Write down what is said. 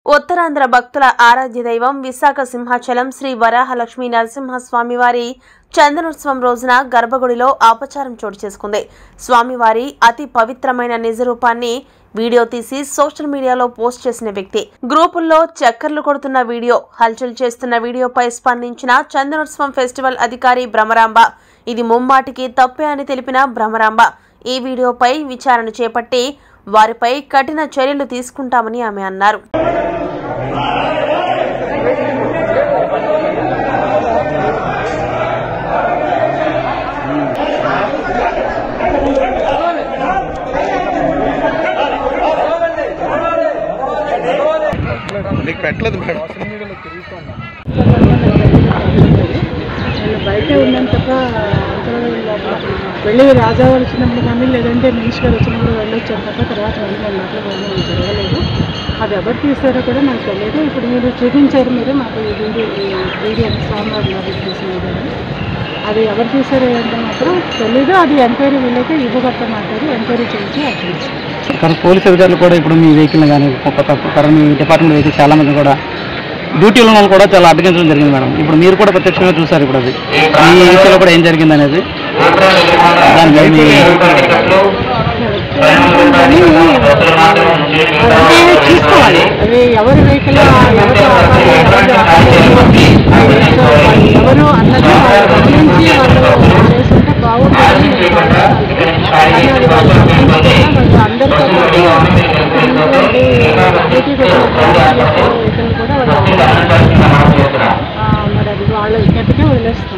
ఉత్తరాంధ్ర భక్తుల ఆరాధ్య దైవం విశాఖ సింహాచలం శ్రీ వరాహలక్ష్మీ నరసింహస్వామి వారి చందనోత్సవం రోజున గర్భగుడిలో ఆపచారం చోటు చేసుకుంది స్వామివారి అతి పవిత్రమైన నిజ రూపాన్ని వీడియో తీసి సోషల్ మీడియాలో పోస్ట్ చేసిన వ్యక్తి గ్రూపుల్లో చక్కర్లు కొడుతున్న వీడియో హల్చల్ చేస్తున్న వీడియోపై స్పందించిన చందనోత్సవం ఫెస్టివల్ అధికారి భ్రమరాంబ ఇది ముమ్మాటికి తప్పే అని తెలిపిన భ్రమరాంబ ఈ వీడియోపై విచారణ చేపట్టి వారిపై కఠిన చర్యలు తీసుకుంటామని ఆమె అన్నారు నీకు పెట్టలేదు మేడం నేను బయటే ఉన్నాను తప్ప అంతవరకు లోపల వెళ్ళి రాజా వాళ్ళు వచ్చినప్పుడు కానీ లేదంటే మినిష్ గారు వచ్చినప్పుడు వెళ్ళొచ్చాను తప్ప తర్వాత వెళ్ళి నేను లోపల వెళ్ళడం జరగలేదు అది ఎవరు తీస్తారో కూడా నాకు తెలియదు ఇప్పుడు మీరు చూపించారు మీరు మాకు ఈ వీడియో ఈ వీడియో స్వామివారి లాగా తీసిన వీడియోని. అది ఎవరు తీశారో ఏంటో మాత్రం తెలీదు అది ఎంక్వైరీ వీళ్ళైతే ఇవ్వగట్ట మాట్లాడి ఎంక్వైరీ చేయించి అది తీస్తారు కానీ పోలీస్ అధికారులు కూడా ఇప్పుడు మీ వెహికల్ కానీ తర్వాత మీ డిపార్ట్మెంట్ వెహికల్ చాలా మంది కూడా డ్యూటీలో ఉన్న వాళ్ళు కూడా చాలా అడ్డగించడం జరిగింది మేడం ఇప్పుడు మీరు కూడా ప్రత్యక్షంగా చూసారు ఇప్పుడు అది ఈ విషయంలో కూడా ఏం జరిగింది అనేది దాని మీద మీ కానీ అదంతా చూసుకోవాలి అది ఎవరి వెహికల్ ఎవరు ఆపాలి, ఎవరు ఆపలేదు, సో వాళ్ళు ఎవరు అన్నది వాళ్ళు గమనించి వాళ్ళు చేస్తుంటే బాగుంటుందని నేను భావిస్తున్నాను. కానీ అది వాళ్ళు గమనించకుండా వాళ్ళు అందరితో పాటు ఇప్పుడు ఇంకోటి డ్యూటీకి వచ్చిన వెహికల్ కూడా వాళ్ళు ఆ, మరి అది వాళ్ళ విజ్ఞతకే వదిలేస్తున్నారు